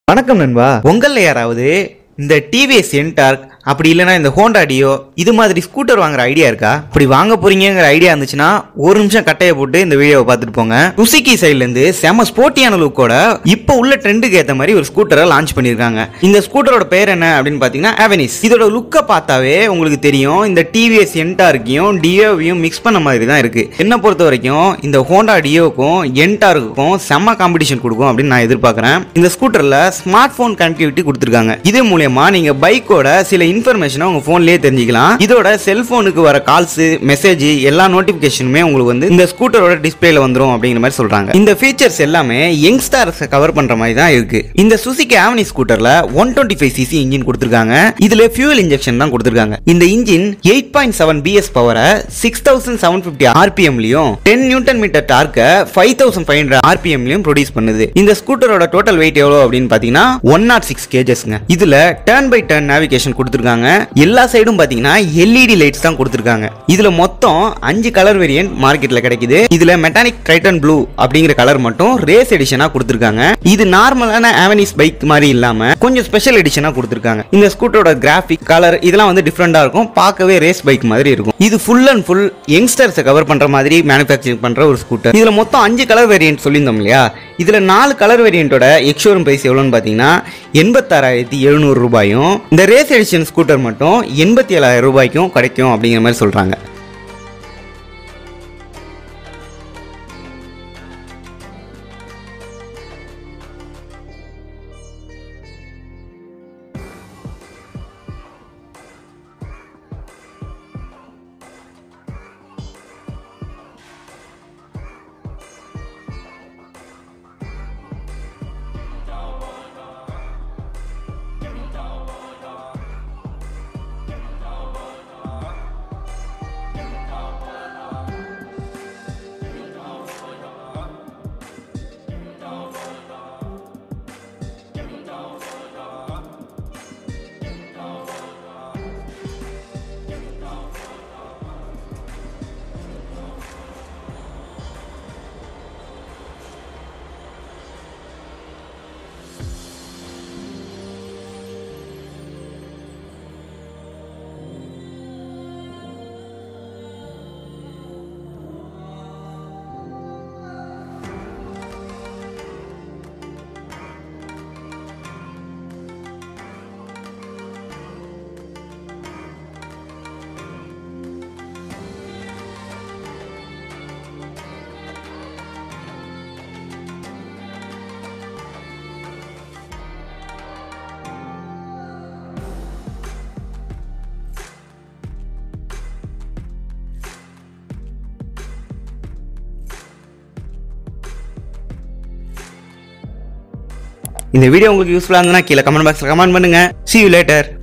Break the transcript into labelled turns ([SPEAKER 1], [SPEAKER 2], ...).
[SPEAKER 1] வணக்கம் நண்பா உங்களில் யாராவது இந்த டிவிஎஸ் என்டார்க் அப்படி இல்லைன்னா இந்த ஹோண்டா டியோ இது மாதிரி ஸ்கூட்டர் வாங்குற ஐடியா இருக்கா இப்படி வாங்க போறீங்கிற ஐடியா இருந்துச்சுன்னா ஒரு நிமிஷம் கட்டையை போட்டு இந்த வீடியோவை பார்த்துட்டு போங்க சுசுகி சைட்ல இருந்து செம ஸ்போர்ட்டியான லுக்கோட இப்போ உள்ள ட்ரெண்டுக்கு ஏற்ற மாதிரி ஒரு ஸ்கூட்டரை லான்ச் பண்ணியிருக்காங்க இந்த ஸ்கூட்டரோட பேர் என்ன அப்படின்னு பார்த்தீங்கன்னா அவெனிஸ் இதோட லுக்கை பார்த்தாவே உங்களுக்கு தெரியும் இந்த டிவிஎஸ் என்டார்க்கையும் டியோவையும் மிக்ஸ் பண்ண மாதிரி தான் இருக்கு என்ன பொறுத்த வரைக்கும் இந்த ஹோண்டா டியோவுக்கும் என்டார்க்குக்கும் செம்ம காம்படிஷன் கொடுக்கும் அப்படின்னு நான் எதிர்பார்க்குறேன் இந்த ஸ்கூட்டரில் ஸ்மார்ட் ஃபோன் கனெக்டிவிட்டி கொடுத்துருக்காங்க இது மூலயமா நீங்க பைக்கோட சில இன்ஃபர்மேஷனை உங்க போன்லயே தெரிஞ்சுக்கலாம் இதோட செல்போனுக்கு வர கால்ஸ் மெசேஜ் எல்லா நோட்டிபிகேஷனுமே உங்களுக்கு வந்து இந்த ஸ்கூட்டரோட டிஸ்பிளேல வந்துரும் அப்படிங்கிற மாதிரி சொல்றாங்க இந்த ஃபீச்சர்ஸ் எல்லாமே யங்ஸ்டர்ஸ் கவர் பண்ற மாதிரி தான் இருக்கு இந்த சுசுகி ஆவனி ஸ்கூட்டர்ல one twenty five CC engine கொடுத்துருக்காங்க இதுல ஃபியூல் இன்ஜெக்ஷன் தான் கொடுத்துருக்காங்க இந்த engine eight point seven PS பவரை சிக்ஸ் தௌசண்ட் செவன் பிப்டி ஆர்பிஎம்லயும் டென் நியூட்டன் மீட்டர் டார்க்க ஃபைவ் தௌசண்ட் ஃபைவ் ஹண்ட்ரட் ஆர்பிஎம்லயும் ப்ரொடியூஸ் பண்ணுது இந்த ஸ்கூட்டரோட டோட்டல் வெயிட் எவ்வளோ அப்படின்னு பார்த்தீங்கன்னா ஒன் நாட் சிக்ஸ் கேஜஸ்ங்க இதுல டர்ன் பை டர்ன் நேவிகேஷன் கொடுத்துருக்காங்க எல்லா சைடும் பார்த்தீங்கன்னா எல்இடி லைட்ஸ் தான் கொடுத்துருக்காங்க இதுல மொத்தம் அஞ்சு கலர் வேரியன்ட் மார்க்கெட்ல கிடைக்குது இதுல மெட்டானிக் ட்ரைட்டன் ப்ளூ அப்படிங்கிற கலர் மட்டும் ரேஸ் எடிஷனா கொடுத்துருக்காங்க இது நார்மலான ஆவனிஸ் பைக் மாதிரி இல்லாம கொஞ்சம் ஸ்பெஷல் எடிஷனா கொடுத்துருக்காங்க இந்த ஸ்கூட்டரோட கிராஃபிக் கலர் இதெல்லாம் வந்து டிஃப்ரெண்டா இருக்கும் பார்க்கவே ரேஸ் பைக் மாதிரி இருக்கும் இது ஃபுல் அண்ட் ஃபுல் யங்ஸ்டர்ஸை கவர் பண்ற மாதிரி மேனுஃபேக்சரிங் பண்ற ஒரு ஸ்கூட்டர் இதுல மொத்தம் அஞ்சு கலர் வேரியன்ட் சொல்லியிருந்தோம் இல்லையா இதுல நாலு கலர் வேரியன்ட்டோட எக்ஷோரூம் பிரைஸ் எவ்வளோன்னு பார்த்தீங்கன்னா எண்பத்தாறாயிரத்தி எழுநூறு ரூபாயும் இந்த ரேஸ் எடிஷன் ஸ்கூட்டர் மட்டும் எண்பத்தி ஏழாயிரம் ரூபாய்க்கும் கிடைக்கும் அப்படிங்கிற மாதிரி சொல்றாங்க இந்த வீடியோ உங்களுக்கு யூஸ்ஃபுல்லாக இருந்ததுன்னா கீழே கமெண்ட் பாக்ஸில் கமெண்ட் பண்ணுங்க see you later